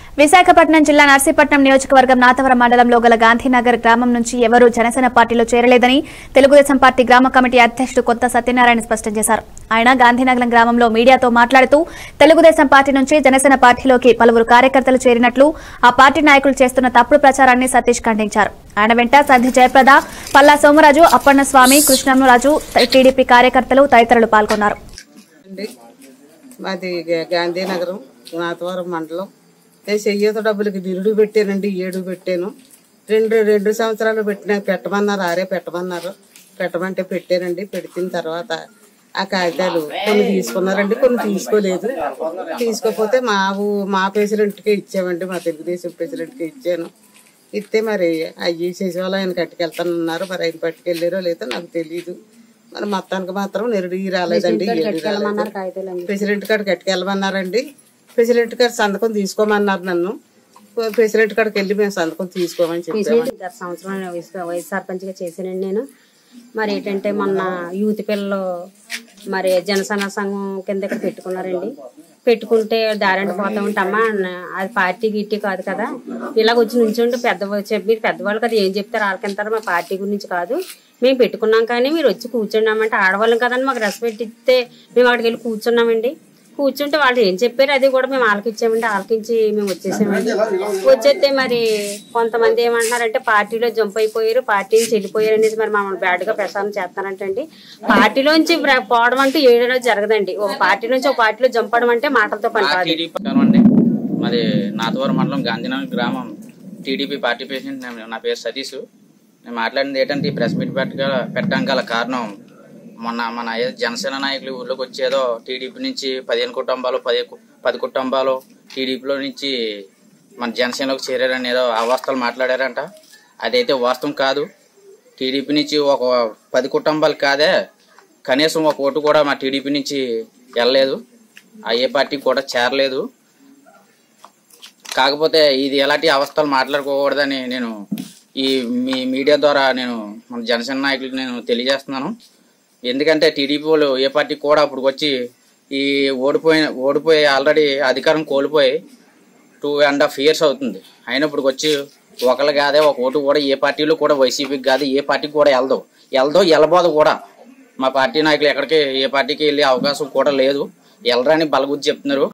విశాఖపట్నం జిల్లా నర్సీపట్నం నియోజకవర్గం నాతవరం మండలంలో గల గాంధీనగర్ గ్రామం నుంచి ఎవరూ జనసేన పార్టీలో చేరలేదని తెలుగుదేశం పార్టీ గ్రామ కమిటీ అధ్యక్షుడు కొత్త సత్యనారాయణ స్పష్టం చేశారు ఆయన గాంధీనగరం గ్రామంలో మీడియాతో మాట్లాడుతూ తెలుగుదేశం పార్టీ నుంచి జనసేన పార్టీలోకి పలువురు కార్యకర్తలు చేరినట్లు ఆ పార్టీ నాయకులు చేస్తున్న తప్పుడు ప్రచారాన్ని సతీష్ ఖండించారు ఆయన వెంట సంధి జయప్రద పల్లా సోమరాజు అప్పన్నస్వామి కృష్ణంరాజు టీడీపీ కార్యకర్తలు తదితరులు పాల్గొన్నారు అండి మాది గా- గాంధీనగరం నాతవరం మండలం నేను చెయ్యత డబ్బులకి నిరుడు పెట్టానండి ఏడు పెట్టాను రెండు రెండు సంవత్సరాలు పెట్టిన పెట్టమన్నారు ఆరే పెట్టమన్నారు పెట్టమంటే పెట్టానండి పెట్టిన తర్వాత ఆ కాగితాలు కొన్ని తీసుకున్నారండి కొన్ని తీసుకోలేదు తీసుకోకపోతే మా ఊ మా ప్రెసిడెంట్కే ఇచ్చామండి మా తెలుగుదేశం ప్రెసిడెంట్కే ఇచ్చాను ఇస్తే మరి అయ్యి సచివాలయాన్ని కట్టుకెళ్తానన్నారు మరి ఆయన పట్టుకెళ్ళారో లేదో నాకు తెలియదు మరి మొత్తానికి మాత్రం నిరుడు రాలేదండి ఏడు రాలేదు. ప్రెసిడెంట్ కాడికి కట్టుకెళ్ళమన్నారండి ప్రెసిడెంట్ గారు సంతకం తీసుకోమన్నారు నన్ను ప్రెసిడెంట్ కాడికి వెళ్ళి మేము సంతకం తీసుకోమని చెప్పాము గత సంవత్సరం వయసు వైస్ సర్పంచ్గా చేశానండి నేను మరి ఏంటంటే మొన్న యూత్ పిల్లలు మరి జనసేన సంఘం కింద ఇక్కడ పెట్టుకున్నారండి పెట్టుకుంటే దారంట పోతా ఉంటే అమ్మా నా- అది పార్టీ గిట్టి కాదు కదా ఇలాగ వచ్చి నుంచుంటే పెద్ద చెప్పి మీరు పెద్దవాళ్ళు కదా ఏం చెప్తారు వాళ్ళకింటారు మా పార్టీ గురించి కాదు మేము పెట్టుకున్నాం కానీ మీరు వచ్చి కూర్చున్నామంటే ఆడవాళ్ళం కదండి మాకు రెస్పెక్ట్ ఇస్తే మేము అక్కడికి వెళ్ళి కూర్చున్నామండి కూర్చుంటే వాళ్ళు ఏం చెప్పారు అది కూడా మేము ఆలకించామంటే ఆలకించి మేము వచ్చేసామండి వచ్చేస్తే మరి కొంతమంది ఏమంటున్నారంటే పార్టీలో జంప్ అయిపోయారు పార్టీ నుంచి వెళ్ళిపోయారు అనేది మరి మమ్మల్ని బ్యాడ్ గా ప్రసారం చేస్తారంటే అండి పార్టీలోంచి ప్ర- పోవడం అంటూ ఏడో జరగదండి ఒక పార్టీ నుంచి ఒక పార్టీలో జంప్ అవడం అంటే మాటలతో పని కాదు టీడీపీ ప్రకారం అండి మరి నాతవరం మండలం గాంధీనగర్ గ్రామం టీడీపీ పార్టీ ప్రెసిడెంట్ నేను- నా పేరు సతీష్ నేను మాట్లాడింది ఏంటంటే ఈ ప్రెస్ మీట్ పెట్ట పెట్టడం గల కారణం మొన్న మన ఏ జనసేన నాయకులు ఊర్లోకి వచ్చేదో టీడీపీ నుంచి పదిహేను కుటుంబాలు పది కు- పది కుటుంబాలు టీడీపీలో నుంచి మన జనసేనలోకి చేరారని ఏదో అవాస్తవాలు మాట్లాడారంట అదైతే వాస్తవం కాదు టీడీపీ నుంచి ఒక పది కుటుంబాలు కాదే కనీసం ఒక ఓటు కూడా మా టీడీపీ నుంచి వెళ్ళలేదు ఆ ఏ పార్టీ కూడా చేరలేదు కాకపోతే ఇది ఎలాంటి అవస్థలు మాట్లాడుకోకూడదని నేను ఈ మీ మీడియా ద్వారా నేను మన జనసేన నాయకులకు నేను తెలియజేస్తున్నాను ఎందుకంటే టీడీపీ వాళ్ళు ఏ పార్టీ కూడా ఇప్పుడు వచ్చి ఈ ఓడిపోయిన ఓడిపోయి ఆల్రెడీ అధికారం కోల్పోయి టూ అండ్ హాఫ్ ఇయర్స్ అవుతుంది అయినప్పుడు వచ్చి ఒకళ్ళు కాదే ఒక ఓటు కూడా ఏ పార్టీలో కూడా వైసీపీకి కాదు ఏ పార్టీకి కూడా వెళ్దు వెళ్దో వెళ్ళబోదు కూడా మా పార్టీ నాయకులు ఎక్కడికి ఏ పార్టీకి వెళ్ళే అవకాశం కూడా లేదు వెళ్ళరని బలగుద్ది చెప్తున్నారు